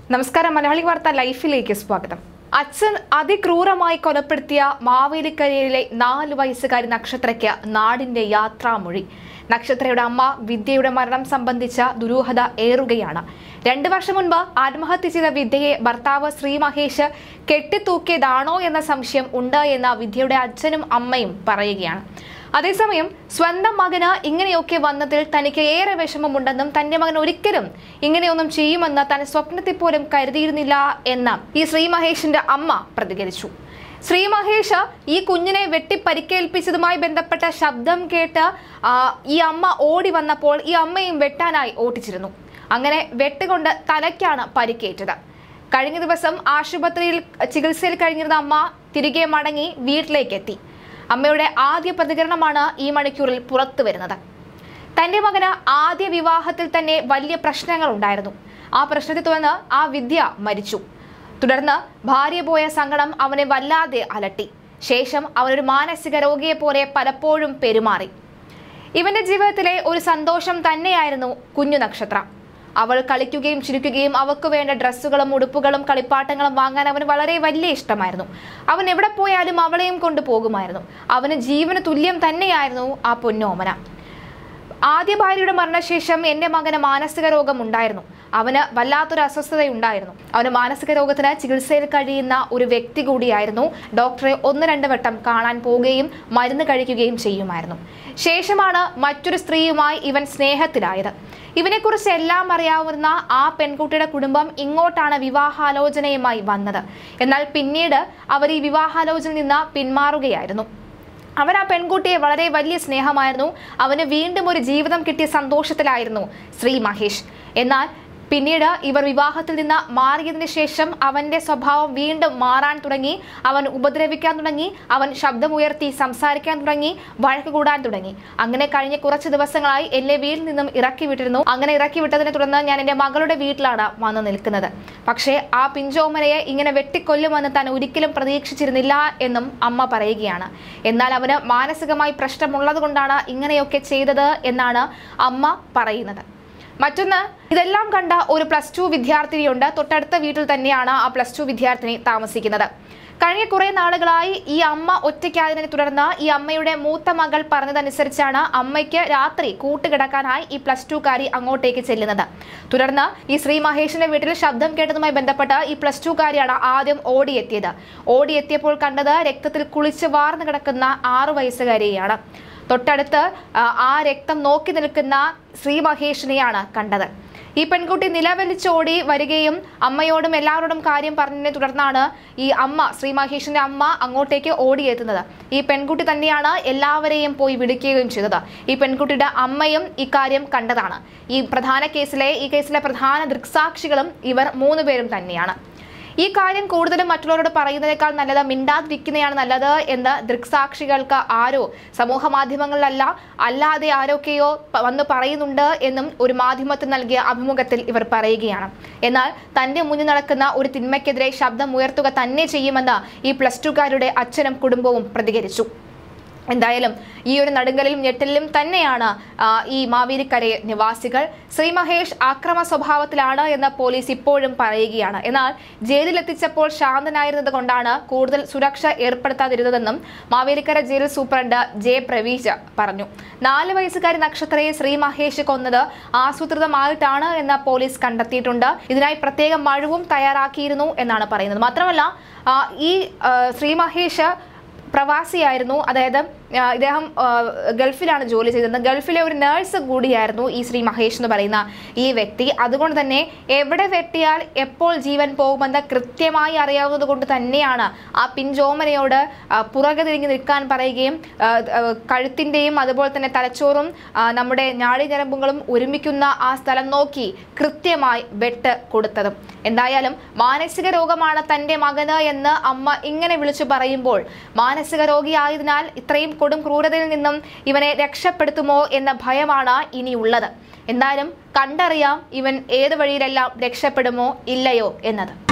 നമസ്കാരം മലയാളി വാർത്ത ലൈഫിലേക്ക് സ്വാഗതം അച്ഛൻ അതിക്രൂരമായി കൊലപ്പെടുത്തിയ മാവേലിക്കരയിലെ നാല് വയസ്സുകാരി നക്ഷത്രയ്ക്ക് നാടിന്റെ യാത്രാമൊഴി നക്ഷത്രയുടെ അമ്മ വിദ്യയുടെ മരണം സംബന്ധിച്ച ദുരൂഹത ഏറുകയാണ് രണ്ടു വർഷം മുൻപ് ആത്മഹത്യ ചെയ്ത വിദ്യയെ ഭർത്താവ് ശ്രീ മഹേഷ് കെട്ടിത്തൂക്കിയതാണോ എന്ന സംശയം ഉണ്ട് എന്ന് വിദ്യയുടെ അച്ഛനും അമ്മയും പറയുകയാണ് അതേസമയം സ്വന്തം മകന് ഇങ്ങനെയൊക്കെ വന്നതിൽ തനിക്ക് ഏറെ വിഷമമുണ്ടെന്നും തന്റെ മകൻ ഒരിക്കലും ഇങ്ങനെയൊന്നും ചെയ്യുമെന്ന് താൻ സ്വപ്നത്തിൽ പോലും കരുതിയിരുന്നില്ല എന്ന് ഈ ശ്രീ മഹേഷിന്റെ അമ്മ പ്രതികരിച്ചു ശ്രീ മഹേഷ് ഈ കുഞ്ഞിനെ വെട്ടി പരിക്കേൽപ്പിച്ചതുമായി ബന്ധപ്പെട്ട ശബ്ദം കേട്ട് ആ, ഈ അമ്മ ഓടി വന്നപ്പോൾ ഈ അമ്മയും വെട്ടാനായി ഓട്ടിച്ചിരുന്നു അങ്ങനെ വെട്ടുകൊണ്ട് തലയ്ക്കാണ് പരിക്കേറ്റത് കഴിഞ്ഞ ദിവസം ആശുപത്രിയിൽ ചികിത്സയിൽ കഴിഞ്ഞിരുന്ന അമ്മ തിരികെ മടങ്ങി വീട്ടിലേക്ക് എത്തി അമ്മയുടെ ആദ്യ പ്രതികരണമാണ് ഈ മണിക്കൂറിൽ പുറത്തു വരുന്നത് തന്റെ മകന് ആദ്യ വിവാഹത്തിൽ തന്നെ വലിയ പ്രശ്നങ്ങൾ ഉണ്ടായിരുന്നു ആ പ്രശ്നത്തെ തുടർന്ന് ആ വിദ്യ മരിച്ചു തുടർന്ന് ഭാര്യ പോയ സങ്കടം അവനെ വല്ലാതെ അലട്ടി ശേഷം അവനൊരു മാനസിക രോഗിയെ പോലെ പലപ്പോഴും പെരുമാറി ഇവന്റെ ജീവിതത്തിലെ ഒരു സന്തോഷം തന്നെയായിരുന്നു കുഞ്ഞു നക്ഷത്ര അവൾ കളിക്കുകയും ചിരിക്കുകയും അവൾക്ക് വേണ്ട ഡ്രസ്സുകളും ഉടുപ്പുകളും കളിപ്പാട്ടങ്ങളും വാങ്ങാൻ അവന് വളരെ വലിയ ഇഷ്ടമായിരുന്നു അവൻ എവിടെ പോയാലും അവളെയും കൊണ്ട് പോകുമായിരുന്നു അവന് ജീവന് തുല്യം തന്നെയായിരുന്നു ആ പൊന്നോമന ആദ്യ ഭാര്യയുടെ മരണശേഷം എൻ്റെ മകന് മാനസിക രോഗം ഉണ്ടായിരുന്നു അവന് വല്ലാത്തൊരു അസ്വസ്ഥതയുണ്ടായിരുന്നു അവന് മാനസിക രോഗത്തിന് ചികിത്സയിൽ കഴിയുന്ന ഒരു വ്യക്തി കൂടിയായിരുന്നു ഡോക്ടറെ ഒന്ന് രണ്ട് വട്ടം കാണാൻ പോവുകയും മരുന്ന് കഴിക്കുകയും ചെയ്യുമായിരുന്നു ശേഷമാണ് മറ്റൊരു സ്ത്രീയുമായി ഇവൻ സ്നേഹത്തിലായത് ഇവനെക്കുറിച്ച് എല്ലാം അറിയാവുന്ന ആ പെൺകുട്ടിയുടെ കുടുംബം ഇങ്ങോട്ടാണ് വിവാഹാലോചനയുമായി വന്നത് എന്നാൽ പിന്നീട് അവർ ഈ വിവാഹാലോചനയിൽ നിന്ന് പിന്മാറുകയായിരുന്നു അവൻ ആ പെൺകുട്ടിയെ വളരെ വലിയ സ്നേഹമായിരുന്നു അവന് വീണ്ടും ഒരു ജീവിതം കിട്ടിയ സന്തോഷത്തിലായിരുന്നു ശ്രീ മഹേഷ് എന്നാൽ പിന്നീട് ഇവർ വിവാഹത്തിൽ നിന്ന് മാറിയതിനു ശേഷം അവന്റെ സ്വഭാവം വീണ്ടും മാറാൻ തുടങ്ങി അവൻ ഉപദ്രവിക്കാൻ തുടങ്ങി അവൻ ശബ്ദമുയർത്തി സംസാരിക്കാൻ തുടങ്ങി വഴക്ക് കൂടാൻ തുടങ്ങി അങ്ങനെ കഴിഞ്ഞ കുറച്ച് ദിവസങ്ങളായി എന്നെ വീട്ടിൽ നിന്നും ഇറക്കി വിട്ടിരുന്നു അങ്ങനെ ഇറക്കി വിട്ടതിനെ തുടർന്ന് ഞാൻ എൻ്റെ മകളുടെ വീട്ടിലാണ് വന്നു നിൽക്കുന്നത് പക്ഷേ ആ പിഞ്ചോമനയെ ഇങ്ങനെ വെട്ടിക്കൊല്ലുമെന്ന് താൻ ഒരിക്കലും പ്രതീക്ഷിച്ചിരുന്നില്ല എന്നും അമ്മ പറയുകയാണ് എന്നാൽ അവന് മാനസികമായി പ്രശ്നമുള്ളത് കൊണ്ടാണ് ഇങ്ങനെയൊക്കെ ചെയ്തത് എന്നാണ് അമ്മ പറയുന്നത് മറ്റൊന്ന് ഇതെല്ലാം കണ്ട ഒരു പ്ലസ് ടു വിദ്യാർത്ഥിനിയുണ്ട് തൊട്ടടുത്ത വീട്ടിൽ തന്നെയാണ് ആ പ്ലസ് ടു വിദ്യാർത്ഥിനി താമസിക്കുന്നത് കഴിഞ്ഞ കുറെ നാളുകളായി ഈ അമ്മ ഒറ്റയ്ക്കായതിനെ തുടർന്ന് ഈ അമ്മയുടെ മൂത്ത മകൾ പറഞ്ഞതനുസരിച്ചാണ് അമ്മയ്ക്ക് രാത്രി കൂട്ടുകിടക്കാനായി ഈ പ്ലസ് ടുക്കാരി അങ്ങോട്ടേക്ക് ചെല്ലുന്നത് തുടർന്ന് ഈ ശ്രീ മഹേഷിന്റെ വീട്ടിൽ ശബ്ദം കേട്ടതുമായി ബന്ധപ്പെട്ട് ഈ പ്ലസ് ടുക്കാരിയാണ് ആദ്യം ഓടിയെത്തിയത് ഓടിയെത്തിയപ്പോൾ കണ്ടത് രക്തത്തിൽ കുളിച്ച് വാർന്നു കിടക്കുന്ന ആറു വയസ്സുകാരിയാണ് തൊട്ടടുത്ത് ആ, ആ രക്തം നോക്കി നിൽക്കുന്ന ശ്രീ മഹേഷിനെയാണ് കണ്ടത് ഈ പെൺകുട്ടി നിലവിളിച്ചോടി വരികയും അമ്മയോടും എല്ലാവരോടും കാര്യം പറഞ്ഞതിനെ തുടർന്നാണ് ഈ അമ്മ ശ്രീ മഹേഷിന്റെ അമ്മ അങ്ങോട്ടേക്ക് ഓടിയെത്തുന്നത് ഈ പെൺകുട്ടി തന്നെയാണ് എല്ലാവരെയും പോയി വിളിക്കുകയും ചെയ്തത് ഈ പെൺകുട്ടിയുടെ അമ്മയും ഇക്കാര്യം കണ്ടതാണ് ഈ പ്രധാന കേസിലെ ഈ കേസിലെ പ്രധാന ദൃക്സാക്ഷികളും ഇവർ മൂന്ന് പേരും തന്നെയാണ് ഈ കാര്യം കൂടുതലും മറ്റുള്ളവരോട് പറയുന്നതിനേക്കാൾ നല്ലത് മിണ്ടാതിരിക്കുന്നതാണ് നല്ലത് എന്ന് ദൃക്സാക്ഷികൾക്ക് ആരോ സമൂഹ മാധ്യമങ്ങളിലല്ല അല്ലാതെ ആരൊക്കെയോ പ- വന്ന് പറയുന്നുണ്ട് എന്നും ഒരു മാധ്യമത്തിന് നൽകിയ അഭിമുഖത്തിൽ ഇവർ പറയുകയാണ് എന്നാൽ തന്റെ മുന്നിൽ നടക്കുന്ന ഒരു തിന്മയ്ക്കെതിരെ ശബ്ദം ഉയർത്തുക തന്നെ ചെയ്യുമെന്ന് ഈ പ്ലസ് ടുക്കാരുടെ അച്ഛനും കുടുംബവും പ്രതികരിച്ചു എന്തായാലും ഈ ഒരു നടുങ്കലിലും ഞെട്ടലിലും തന്നെയാണ് ആ, ഈ മാവേലിക്കര നിവാസികൾ ശ്രീ മഹേഷ് ആക്രമ സ്വഭാവത്തിലാണ് എന്ന് പോലീസ് ഇപ്പോഴും പറയുകയാണ് എന്നാൽ ജയിലിലെത്തിച്ചപ്പോൾ ശാന്തനായിരുന്നത് കൊണ്ടാണ് കൂടുതൽ സുരക്ഷ ഏർപ്പെടുത്താതിരുന്നതെന്നും Mavelikkara jail superintendent J Praveej പറഞ്ഞു നാല് വയസ്സുകാരി നക്ഷത്രയെ ശ്രീ മഹേഷ് കൊന്നത് ആസൂത്രിതമായിട്ടാണ് എന്ന് പോലീസ് കണ്ടെത്തിയിട്ടുണ്ട് ഇതിനായി പ്രത്യേക മഴവും തയ്യാറാക്കിയിരുന്നു എന്നാണ് പറയുന്നത് മാത്രമല്ല ആ, ഈ ആ, ശ്രീ മഹേഷ് പ്രവാസിയായിരുന്നു അതായത് ആ, ഇദ്ദേഹം ആ, ഗൾഫിലാണ് ജോലി ചെയ്തിരുന്നത് ഗൾഫിലെ ഒരു നേഴ്സ് കൂടിയായിരുന്നു ഈ ശ്രീ മഹേഷ് എന്ന് പറയുന്ന ഈ വ്യക്തി അതുകൊണ്ട് തന്നെ എവിടെ വെട്ടിയാൽ എപ്പോൾ ജീവൻ പോകുമെന്ന് കൃത്യമായി അറിയാവുന്നത് കൊണ്ട് തന്നെയാണ് ആ പിഞ്ചോമനയോട് ആ, പുറകെ തിരിഞ്ഞ് നിൽക്കാൻ പറയുകയും ആ, ആ, കഴുത്തിൻ്റെയും അതുപോലെ തന്നെ തലച്ചോറും ആ, നമ്മുടെ ഞാടിഞരമ്പുകളും ഒരുമിക്കുന്ന ആ സ്ഥലം നോക്കി കൃത്യമായി വെട്ട് കൊടുത്തതും എന്തായാലും മാനസിക രോഗമാണ് തൻ്റെ മകന് എന്ന് അമ്മ ഇങ്ങനെ വിളിച്ചു പറയുമ്പോൾ മാനസിക രോഗിയായതിനാൽ ഇത്രയും കൊടും ക്രൂരതയിൽ നിന്നും ഇവനെ രക്ഷപ്പെടുത്തുമോ എന്ന ഭയമാണ് ഇനിയുള്ളത് എന്തായാലും കണ്ടറിയാം ഇവൻ ഏത് വഴിയിലെല്ലാം രക്ഷപ്പെടുമോ ഇല്ലയോ എന്നത്